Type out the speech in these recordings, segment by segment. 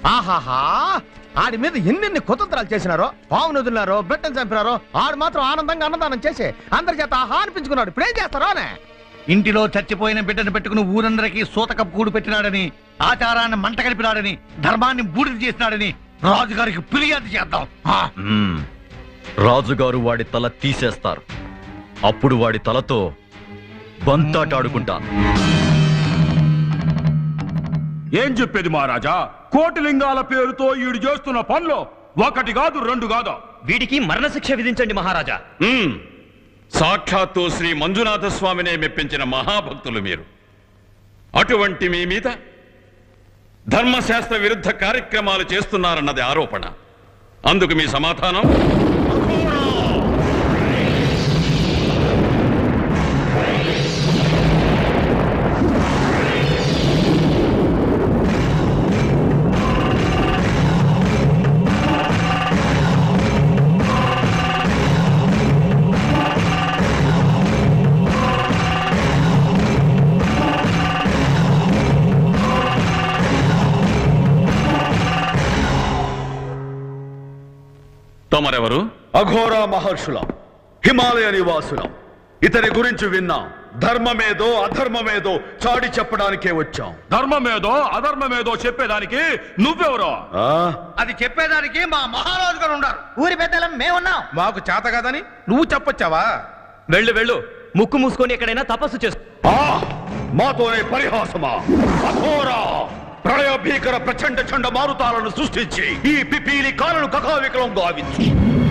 ఆహాహా ఆడి మీద ఎన్నెన్ని కుతంత్రాలు చేసినారో పావును వదిలినారో బిడ్డను చంపినారో ఆడు మాత్రం ఆనందంగా అన్నదానం చేసి అందరి చేత ఆహా అనిపించుకున్నాడు ఇప్పుడేం చేస్తారో అనే ఇంటిలో చచ్చిపోయిన బిడ్డను పెట్టుకుని ఊరందరికీ సూతకపు కూడు పెట్టినాడని ఆచారాన్ని మంట కలిపినాడని ధర్మాన్ని బూడిద చేసినాడని రాజుగారికి ఫిర్యాదు చేద్దాం ఆ. మ్మ్. రాజుగారు వాడి తల తీసేస్తారు అప్పుడు వాడి తలతో బంతాటాడుకుంటాను ఏం చెప్పేది మహారాజా కోటిలింగాల పేరుతో ఈడు చేస్తున్న పనులు ఒకటి కాదు రెండు కాదు వీడికి మరణశిక్ష విధించండి మహారాజా మ్మ్. సాక్షాత్తు శ్రీ మంజునాథ స్వామినే మెప్పించిన మహాభక్తులు మీరు అటువంటి మీ మీద ధర్మశాస్త్ర విరుద్ధ కార్యక్రమాలు చేస్తున్నారన్నది ఆరోపణ అందుకు మీ సమాధానం తమరెవరు అఘోర మహర్షులం హిమాలయ నివాసులం ఇతని గురించి విన్నాం ధర్మమేదో అధర్మమేదో చాడి చెప్పడానికే వచ్చాం ధర్మమేదో అధర్మమేదో చెప్పేదానికి నువ్వెవరో ఆ అది చెప్పేదానికి మా మహారాజు గారు ఉన్నారు ఊరి పెద్దలం మేమున్నాం మాకు చేత కాదని నువ్వు చెప్పొచ్చావా వెళ్ళు వెళ్ళు ముక్కు మూసుకొని ఎక్కడైనా తపస్సు చేసు ఆ! మాతోనే పరిహాసమా అఘోరా ప్రళయ భీకర ప్రచండ చండ మారుతాలను సృష్టించి ఈ పిపీలి కాలను కకావికలం గావించు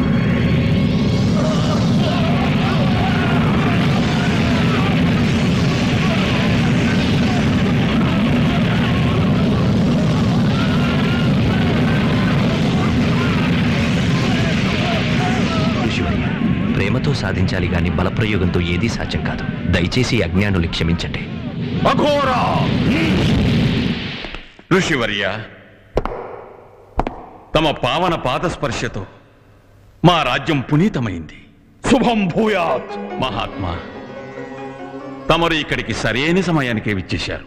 ఋషివర్య ప్రేమతో సాధించాలి గాని బలప్రయోగంతో ఏదీ సాధ్యం కాదు దయచేసి ఈ అజ్ఞానులు క్షమించండి అఘోరా ఋషివర్య తమ పావన పాదస్పర్శతో మా రాజ్యం పునీతమైంది శుభం భూయాత్ మహాత్మా తమరు ఇక్కడికి సరైన సమయానికే విచ్చేశారు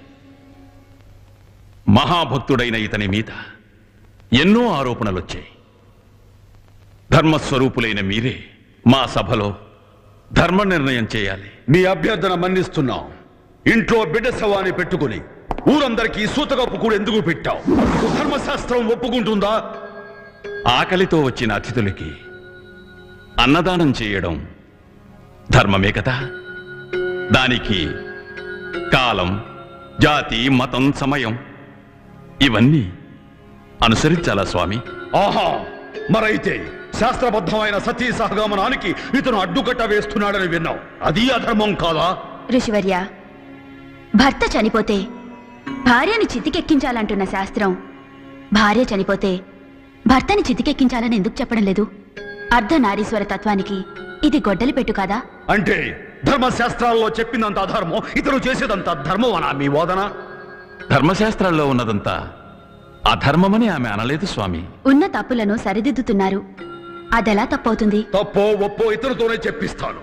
మహాభక్తుడైన ఇతని మీద ఎన్నో ఆరోపణలు వచ్చాయి ధర్మస్వరూపులైన మీరే మా సభలో ధర్మ నిర్ణయం చేయాలి మీ అభ్యర్థన మన్నిస్తున్నాం ఇంట్లో బిడ్డ శవాన్ని పెట్టుకుని ఊరందరికీ సూతకప్పు కూడా ఎందుకు పెట్టావు అందుకు ధర్మశాస్త్రం ఒప్పుకుంటుందా ఆకలితో వచ్చిన అతిథులకి అన్నదానం చేయడం ధర్మమే కదా దానికి కాలం జాతి మతం సమయం ఇవన్నీ అనుసరించాలా స్వామి ఆహా మరైతే శాస్త్రబద్ధమైన సతీ సహగమనానికి ఇతను అడ్డుకట్ట వేస్తున్నాడని విన్నాం అది అధర్మం కాదా ఋషివర్య భర్త చనిపోతే భార్యని చితికెక్కించాలంటున్న శాస్త్రం భార్య చనిపోతే భర్తని చితికెక్కించాలని ఎందుకు చెప్పడం లేదు అర్ధనారీశ్వర తత్వానికి ఇది గొడ్డలి పెట్టు కాదా అంటే ధర్మశాస్త్రాల్లో చెప్పినంత అధర్మం ఇతను చేసేదంత ధర్మం అనా మీ వాదన ధర్మశాస్త్రాల్లో ఉన్నదంతా అధర్మమని ఆమె అనలేదు స్వామి ఉన్న తప్పులను సరిదిద్దుతున్నారు అదెలా తప్పవుతుంది తప్పో ఒప్పో ఇతరుతోనే చెప్పిస్తాను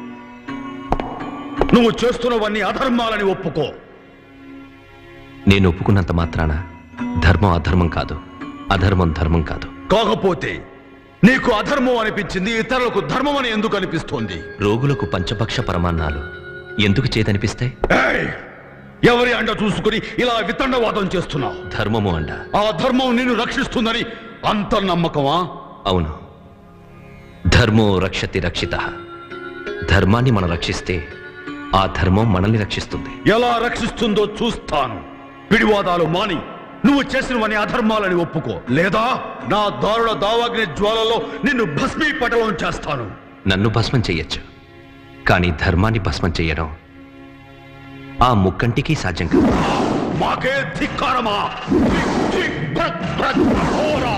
నువ్వు చేస్తున్నవన్నీ అధర్మాలని ఒప్పుకో నేను ఒప్పుకున్నంత మాత్రాన ధర్మం అధర్మం కాదు అధర్మం ధర్మం కాదు కాకపోతే నీకు అధర్మం అనిపించింది ఇతరులకు ధర్మం అని ఎందుకు అనిపిస్తోంది రోగులకు పంచపక్ష పరమాన్నాలు ఎందుకు చేతనిపిస్తాయి ఏయ్! ఎవరి అండ చూసుకుని ఇలా వితండవాదం చేస్తున్నావు ధర్మము అండ ఆ ధర్మం నిన్ను రక్షిస్తుందని అంత నమ్మకమా అవును ధర్మో రక్షతి రక్షిత ధర్మాన్ని మనం రక్షిస్తే ఆ ధర్మం మనల్ని రక్షిస్తుంది ఎలా రక్షిస్తుందో చూస్తాను పిడివాదాలు మాని నువ్వు చేసినవని అధర్మాలని ఒప్పుకో లేదా నా దారుణ దావాగ్ని జ్వాలలో నిన్ను భస్మీపటలం చేస్తాను నన్ను భస్మం చెయ్యొచ్చు కానీ ధర్మాన్ని భస్మం చెయ్యడం ఆ ముక్కంటికి సాధ్యం కాదు మాకే ధిక్కారమా ధిక్, ధిక్, భ్రక్, భ్రక్, ఘోరా!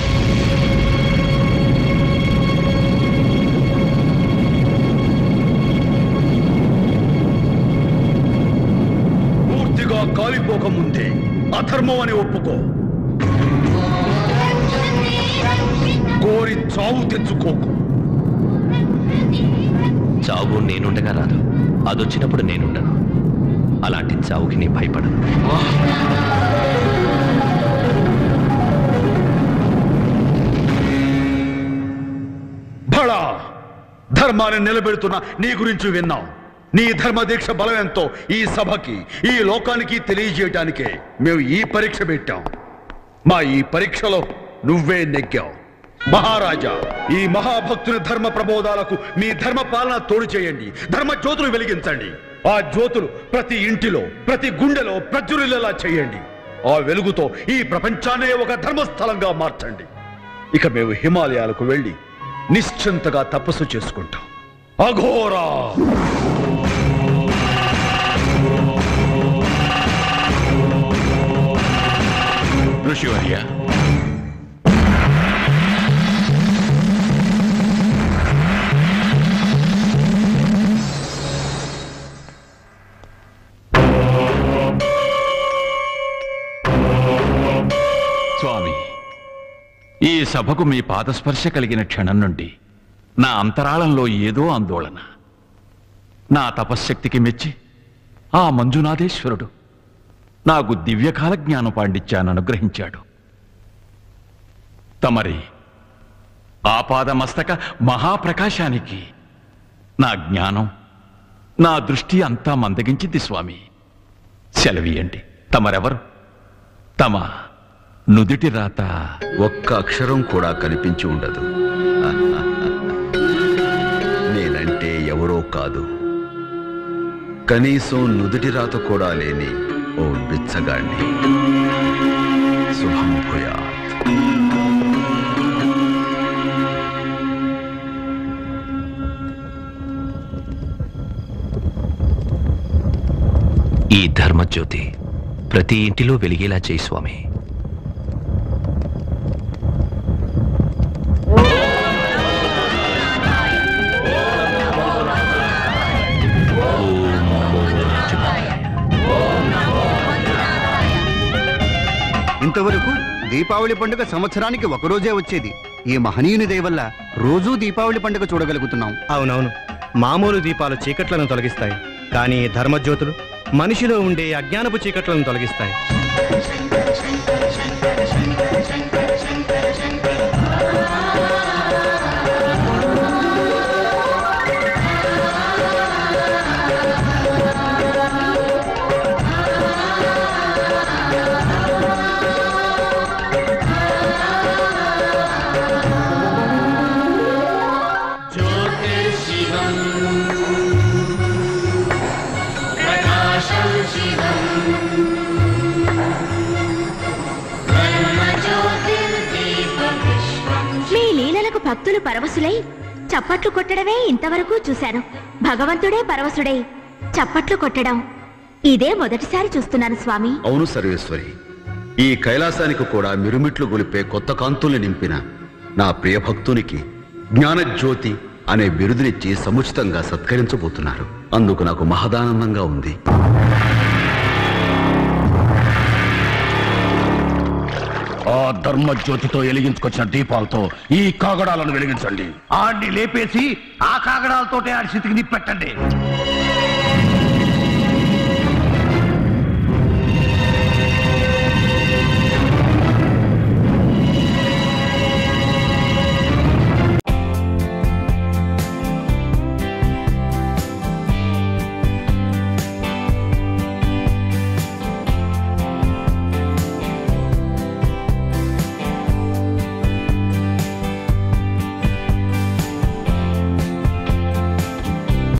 పూర్తిగా కాలిపోకముందే అధర్మం అని ఒప్పుకో కోరి చావు తెచ్చుకోకు చావు నేనుండగా రాదు అదొచ్చినప్పుడు నేనుండను అలాంటి చావుకి నీ భయపడను ధర్మాన్ని నిలబెడుతున్న నీ గురించి విన్నాం నీ ధర్మ దీక్ష బలం ఎంతో ఈ సభకి ఈ లోకానికి తెలియజేయటానికే మేము ఈ పరీక్ష పెట్టాం మా ఈ పరీక్షలో నువ్వే నెగ్గావు మహారాజా ఈ మహాభక్తుని ధర్మ ప్రబోధాలకు మీ ధర్మ పాలన తోడు చేయండి ధర్మ జ్యోతులు వెలిగించండి ఆ జ్యోతులు ప్రతి ఇంటిలో ప్రతి గుండెలో ప్రజ్వరిల్లేలా చేయండి ఆ వెలుగుతో ఈ ప్రపంచాన్నే ఒక ధర్మస్థలంగా మార్చండి ఇక మేము హిమాలయాలకు వెళ్ళి నిశ్చింతగా తపస్సు చేసుకుంటాం అఘోరా ఋషివర్య స్వామి ఈ సభకు మీ పాదస్పర్శ కలిగిన క్షణం నుండి నా అంతరాళంలో ఏదో ఆందోళన నా తపశ్శక్తికి మెచ్చి ఆ మంజునాథేశ్వరుడు నాకు దివ్యకాల జ్ఞాన పాండిత్యాన్ని అనుగ్రహించాడు తమరి ఆపాదమస్తక మహాప్రకాశానికి నా జ్ఞానం నా దృష్టి అంతా మందగించింది స్వామి సెలవీయండి తమరెవరు తమ నుదిటి రాత ఒక్క అక్షరం కూడా కనిపించి ఉండదు నేనంటే ఎవరో కాదు కనీసం నుదుటి రాత కూడా లేని ఓ బిచ్చగాణ్ణి శుభం భూయాత్ ఈ ధర్మజ్యోతి ప్రతి ఇంటిలో వెలిగేలా చేయి స్వామి ఇంతవరకు దీపావళి పండుగ సంవత్సరానికి ఒకరోజే వచ్చేది ఈ మహనీయుని దయ వల్ల రోజూ దీపావళి పండుగ చూడగలుగుతున్నాం అవునవును మామూలు దీపాలు చీకట్లను తొలగిస్తాయి కానీ ధర్మజ్యోతులు మనిషిలో ఉండే అజ్ఞానపు చీకట్లను తొలగిస్తాయి మీ లీలలకు భక్తులు పరవశులై చప్పట్లు కొట్టడమే ఇంతవరకు చూశాను భగవంతుడే పరవశుడై చప్పట్లు కొట్టడం ఇదే మొదటిసారి చూస్తున్నాను స్వామి అవును సర్వేశ్వరి ఈ కైలాసానికి కూడా మిరుమిట్లు గొలిపే కొత్త కాంతుల్ని నింపిన నా ప్రియ భక్తునికి జ్ఞానజ్యోతి అనే బిరుదునిచ్చి సముచితంగా సత్కరించబోతున్నారు అందుకు నాకు మహదానందంగా ఉంది ఆ ధర్మ జ్యోతితో వెలిగించుకొచ్చిన దీపాలతో ఈ కాగడాలను వెలిగించండి ఆడిని లేపేసి ఆ కాగడాలతోటే ఆడి స్థితికి నిప్పెట్టండి